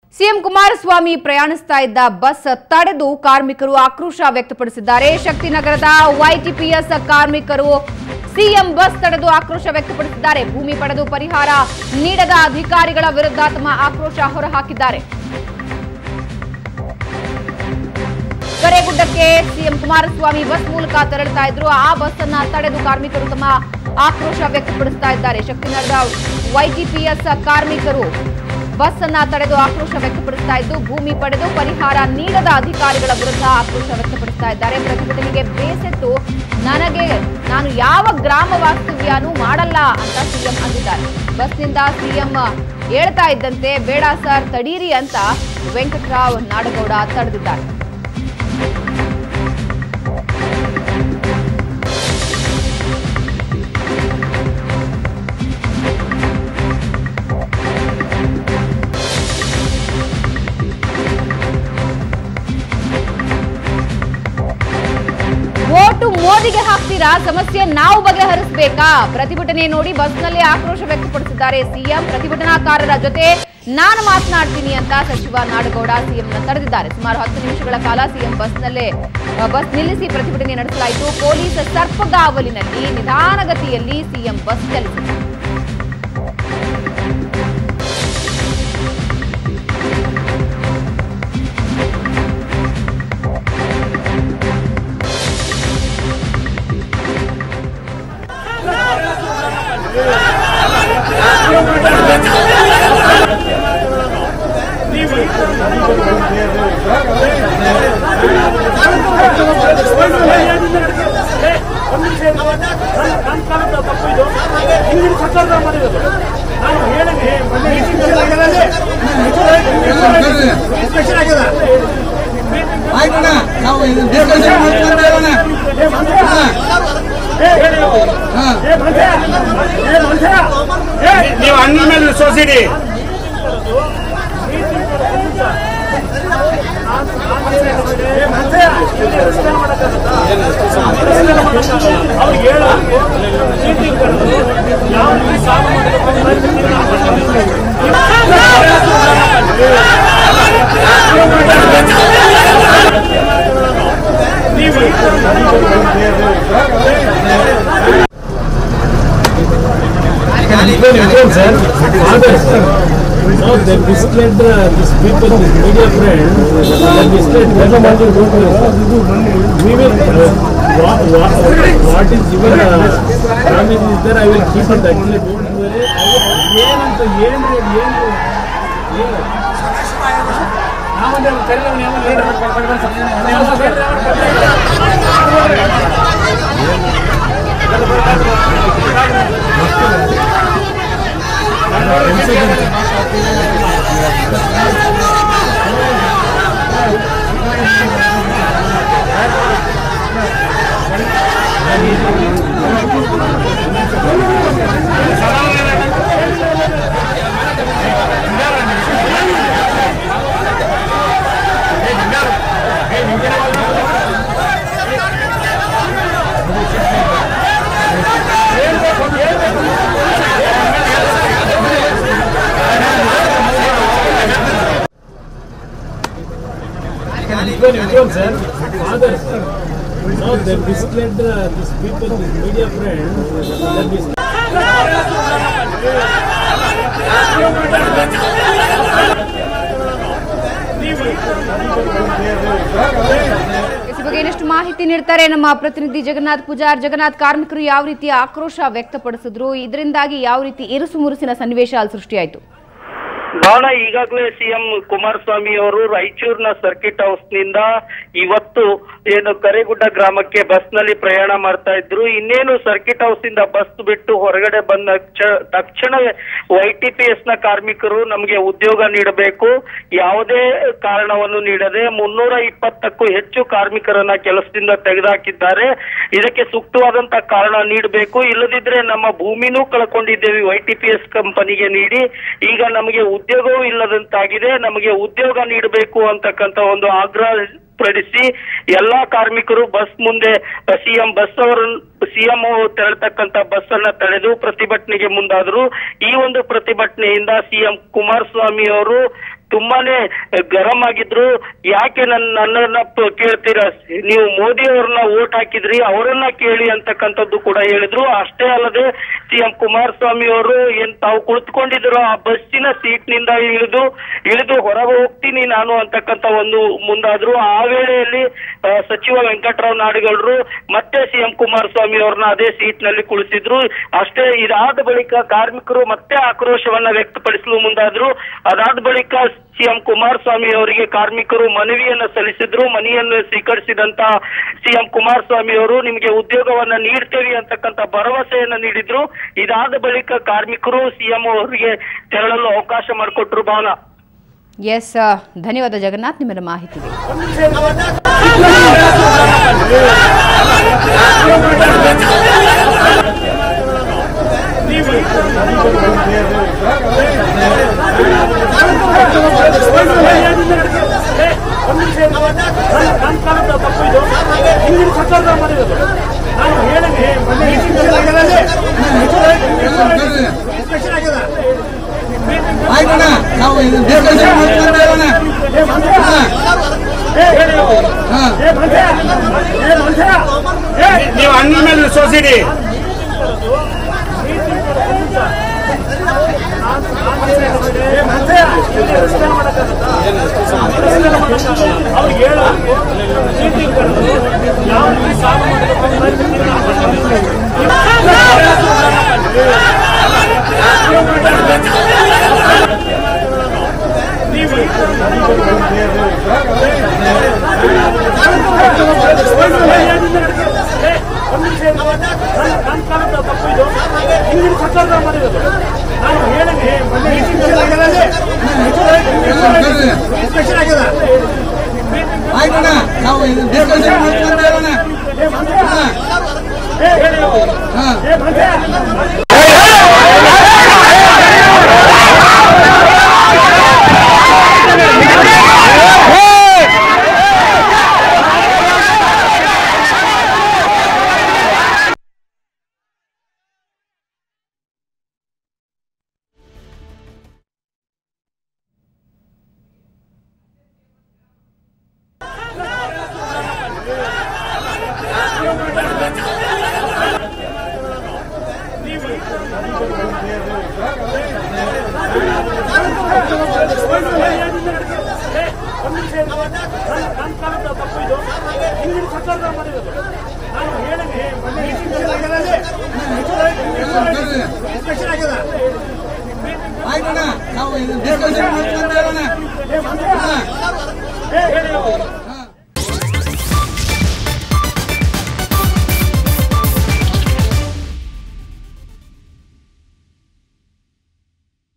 CM Kumaraswamy ಪ್ರಯಾಣಿಸ್ತಾ ಇದ್ದ bus ತಡೆದು ಕಾರ್ಮಿಕರು ಆಕ್ರೋಶ ವ್ಯಕ್ತಪಡಿಸಿದ್ದಾರೆ ಶಕ್ತಿನಗರದ ವೈಟಿಪಿಎಸ್ ಕಾರ್ಮಿಕರು ಸಿಎಂ ಬಸ್ ತಡೆದು ಆಕ್ರೋಶ ವ್ಯಕ್ತಪಡಿಸಿದ್ದಾರೆ ಭೂಮಿ ಪಡೆದು ಪರಿಹಾರ ನೀಡದ ಅಧಿಕಾರಿಗಳ ವಿರುದ್ಧ ತಮ್ಮ ಆಕ್ರೋಶ ಹೊರಹಾಕಿದ್ದಾರೆ ಕರೆಗುಡ್ಡಕ್ಕೆ ಸಿಎಂ ಕುಮಾರಸ್ವಾಮಿ ಬಸ್ ಮೂಲಕ ತೆರಳುತ್ತಾ ಇದ್ರು ಆ ಬಸ್ ಅನ್ನ ತಡೆದು ಕಾರ್ಮಿಕರು ತಮ್ಮ ಆಕ್ರೋಶ ವ್ಯಕ್ತಪಡಿಸ್ತಾ ಇದ್ದಾರೆ ಶಕ್ತಿನಗರದ ವೈಟಿಪಿಎಸ್ ಕಾರ್ಮಿಕರು ಬಸ್ ಅನ್ನ ತಡೆದು ಆಕ್ರೋಶ ವ್ಯಕ್ತಪಡಿಸ್ತಾ ಇದ್ದು ಭೂಮಿ ಪಡೆದು ಪರಿಹಾರ ನೀಡದ ಅಧಿಕಾರಿಗಳ ವಿರುದ್ಧ ಆಕ್ರೋಶ ವ್ಯಕ್ತಪಡಿಸ್ತಾ ಇದ್ದಾರೆ ಪ್ರತಿಭಟನೆಗೆ ಬೇಸೆತ್ತು ನನಗೆ ನಾನು ಯಾವ ಗ್ರಾಮ ವಾಸ್ತವ್ಯನೂ ಮಾಡಲ್ಲ ಅಂತ ಸಿಎಂ ಅಂದಿದ್ದಾರೆ ಬಸ್ನಿಂದ ಸಿಎಂ ಹೇಳ್ತಾ ಇದ್ದಂತೆ ಬೇಡ ಸರ್ ತಡೀರಿ ಅಂತ ವೆಂಕಟರಾವ್ ನಾಡಗೌಡ ತಡೆದಿದ್ದಾರೆ ಓಟು ಮೋದಿಗೆ ಹಾಕ್ತೀರಾ ಸಮಸ್ಯೆ ನಾವು ಬಗೆಹರಿಸಬೇಕಾ ಪ್ರತಿಭಟನೆ ನೋಡಿ ಬಸ್ನಲ್ಲಿ ಆಕ್ರೋಶ ವ್ಯಕ್ತಪಡಿಸಿದ್ದಾರೆ ಸಿಎಂ ಪ್ರತಿಭಟನಾಕಾರರ ಜೊತೆ ನಾನು ಮಾತನಾಡ್ತೀನಿ ಅಂತ ಸಚಿವ ನಾಡಗೌಡ ಸಿಎಂನ ತಡೆದಿದ್ದಾರೆ ಸುಮಾರು ಹತ್ತು ನಿಮಿಷಗಳ ಕಾಲ ಸಿಎಂ ಬಸ್ನಲ್ಲೇ ಅ, ಬಸ್ ನಿಲ್ಲಿಸಿ ಪ್ರತಿಭಟನೆ ನಡೆಸಲಾಯಿತು ಪೊಲೀಸ್ ಸರ್ಪಗಾವಲಿನಲ್ಲಿ ನಿಧಾನಗತಿಯಲ್ಲಿ ಸಿಎಂ ಬಸ್ ಚಲಿಸಿತು ಆಯ್ತಣ್ಣ ನಾವು ಇದು ಡಿಸ್ಕಷನ್ ಮಾಡ್ಕೊಂತ ಇರೋಣ ಹಾ ನೀವು ಅಣ್ಣ ಮೇಲೆ ವಿಶ್ವಾಸ ಇಡಿ sir. Fathers, no, they misled uh, these people, these media friends, they misled We will, uh, what, what, what is given, uh, promise is there, I will keep it actually, don't worry. ಏನಂತ ಏನ್ರಿ ಅದು ಏನ್ರಿ ಏನು ನಾವೊಂದು ಕರೆದವನು ಯಾವ Even Vikram sir, fathers, no, they misled uh, these people, these media friends, they misled. ಈ ಬಗ್ಗೆ ಇನ್ನಷ್ಟು ಮಾಹಿತಿ ನೀಡ್ತಾರೆ ನಮ್ಮ ಪ್ರತಿನಿಧಿ ಜಗನ್ನಾಥ್ ಪೂಜಾರ್ ಜಗನ್ನಾಥ್ ಕಾರ್ಮಿಕರು ಯಾವ ರೀತಿ ಆಕ್ರೋಶ ವ್ಯಕ್ತಪಡಿಸಿದ್ರು ಇದರಿಂದಾಗಿ ಯಾವ ರೀತಿ ಇರುಸು ಮುರುಸಿನ ಸನ್ನಿವೇಶ ಅಲ್ಲಿ ಸೃಷ್ಟಿಯಾಯಿತು ಭಾಳ ಈಗಾಗಲೇ ಸಿಎಂ ಕುಮಾರಸ್ವಾಮಿ ಅವರು ರಾಯಚೂರಿನ ಸರ್ಕಿಟ್ ಹೌಸ್ ನಿಂದ ಇವತ್ತು ಏನು ಕರೆಗುಡ್ಡ ಗ್ರಾಮಕ್ಕೆ ಬಸ್ ನಲ್ಲಿ ಪ್ರಯಾಣ ಮಾಡ್ತಾ ಇದ್ರು ಇನ್ನೇನು ಸರ್ಕಿಟ್ ಹೌಸ್ ಇಂದ ಬಸ್ ಬಿಟ್ಟು ಹೊರಗಡೆ ಬಂದ ಕ್ಷ- ತಕ್ಷಣವೇ ವೈಟಿಪಿಎಸ್ ನ ಕಾರ್ಮಿಕರು ನಮಗೆ ಉದ್ಯೋಗ ನೀಡಬೇಕು ಯಾವುದೇ ಕಾರಣವನ್ನು ನೀಡದೆ ಮುನ್ನೂರ ಇಪ್ಪತ್ತಕ್ಕೂ ಹೆಚ್ಚು ಕಾರ್ಮಿಕರನ್ನ ಕೆಲಸದಿಂದ ತೆಗೆದುಹಾಕಿದ್ದಾರೆ ಇದಕ್ಕೆ ಸೂಕ್ತವಾದಂತ ಕಾರಣ ನೀಡಬೇಕು ಇಲ್ಲದಿದ್ರೆ ನಮ್ಮ ಭೂಮಿನೂ ಕಳ್ಕೊಂಡಿದ್ದೇವೆ ವೈಟಿಪಿಎಸ್ ಕಂಪನಿಗೆ ನೀಡಿ ಈಗ ನಮಗೆ ಉದ್ಯೋಗವೂ ಇಲ್ಲದಂತಾಗಿದೆ ನಮಗೆ ಉದ್ಯೋಗ ನೀಡಬೇಕು ಅಂತಕ್ಕಂತ ಒಂದು ಆಗ್ರಹ ಪಡಿಸಿ ಎಲ್ಲಾ ಕಾರ್ಮಿಕರು ಬಸ್ ಮುಂದೆ ಸಿಎಂ ಬಸ್ ಅವರನ್ನು ಸಿಎಂ ತೆರಳತಕ್ಕಂತ ಬಸ್ ಅನ್ನ ತಡೆದು ಪ್ರತಿಭಟನೆಗೆ ಮುಂದಾದರು ಈ ಒಂದು ಪ್ರತಿಭಟನೆಯಿಂದ ಸಿಎಂ ಕುಮಾರಸ್ವಾಮಿ ಅವರು ತುಂಬಾನೇ ಗರಂ ಆಗಿದ್ರು ಯಾಕೆ ನನ್ನ ನನ್ನನ್ನ ಪ- ಕೇಳ್ತೀರಾ ನೀವು ಮೋದಿ ಅವ್ರನ್ನ ಓಟ್ ಹಾಕಿದ್ರಿ ಅವರನ್ನ ಕೇಳಿ ಅಂತಕ್ಕಂಥದ್ದು ಕೂಡ ಹೇಳಿದ್ರು ಅಷ್ಟೇ ಅಲ್ಲದೆ ಸಿಎಂ ಕುಮಾರಸ್ವಾಮಿ ಅವರು ಏನ್ ತಾವು ಕುಳಿತುಕೊಂಡಿದ್ರು ಆ ಬಸ್ಸಿನ ಸೀಟ್ ನಿಂದ ಇಳಿದು ಇಳಿದು ಹೊರಗೆ ಹೋಗ್ತೀನಿ ನಾನು ಅಂತಕ್ಕಂಥ ಒಂದು ಮುಂದಾದ್ರು ಆ ವೇಳೆಯಲ್ಲಿ ಆ, ಸಚಿವ ವೆಂಕಟರಾವ್ ನಾಡಿಗೌಡರು ಮತ್ತೆ ಸಿಎಂ ಕುಮಾರಸ್ವಾಮಿ ಅವ್ರನ್ನ ಅದೇ ಸೀಟ್ ನಲ್ಲಿ ಕುಳಿಸಿದ್ರು ಅಷ್ಟೇ ಇದಾದ ಬಳಿಕ ಕಾರ್ಮಿಕರು ಮತ್ತೆ ಆಕ್ರೋಶವನ್ನ ವ್ಯಕ್ತಪಡಿಸಲು ಮುಂದಾದ್ರು ಅದಾದ ಬಳಿಕ ಸಿಎಂ ಕುಮಾರಸ್ವಾಮಿ ಅವರಿಗೆ ಕಾರ್ಮಿಕರು ಮನವಿಯನ್ನ ಸಲ್ಲಿಸಿದ್ರು ಮನೆಯನ್ನು ಸ್ವೀಕರಿಸಿದಂತ ಸಿಎಂ ಕುಮಾರಸ್ವಾಮಿ ಅವರು ನಿಮಗೆ ಉದ್ಯೋಗವನ್ನ ನೀಡ್ತೇವೆ ಅಂತಕ್ಕಂಥ ಭರವಸೆಯನ್ನ ನೀಡಿದ್ರು ಇದಾದ ಬಳಿಕ ಕಾರ್ಮಿಕರು ಸಿಎಂ ಅವರಿಗೆ ತೆರಳಲು ಅವಕಾಶ ಮಾಡಿಕೊಟ್ರು ಭಾವನಾ ಎಸ್ ಧನ್ಯವಾದ ಜಗನ್ನಾಥ್ ನಿಮ್ಮೆಲ್ಲ ಮಾಹಿತಿಗೆ ನನ್ನ ಕಾಲದ ತಪ್ಪು ಇದು ಹಿಂದಿನ ಸರ್ಕಾರದ ಮಾಡಿರೋದು ನಾನು ಹೇಳಿದೆ ಆಯ್ತಣ್ಣ ನಾವು ಇದು ಡಿಸ್ಕಷನ್ ಮಾಡ್ಕೊಂಡು ಇರೋಣ ಹಾ ನೀವು ಅಣ್ಣನ ಮೇಲೆ ವಿಶ್ವಾಸಿಡಿ ಅವ್ರು ಹೇಳ ಮೀಟಿಂಗ್ ಕರೆದು ಯಾವ ರೀತಿ ಸಾಲ ನನ್ನ ಕಾಲದ ತಪ್ಪು ಇದು ಹಿಂದಿನ ಸರ್ಕಾರದ ಮಾಡಿರೋದು ನಾನು ಹೇಳಿದೆ ಆಯ್ತಣ್ಣ ನಾವು ಇದು ಡಿಸ್ಕಷನ್ ಮಾಡ್ಕೊಂಡು ಇರೋಣ ಹಾ ನನ್ನ ಕಾಲದ ತಪ್ಪು ಇದು ಹಿಂದಿನ ಸರ್ಕಾರದ ಮಾಡಿರೋದು ನಾನು ಹೇಳಿದೆ ಆಯ್ತಣ್ಣ ನಾವು ಇದು ಡಿಸ್ಕಷನ್ ಮಾಡ್ಕೊಂಡು ಇರೋಣ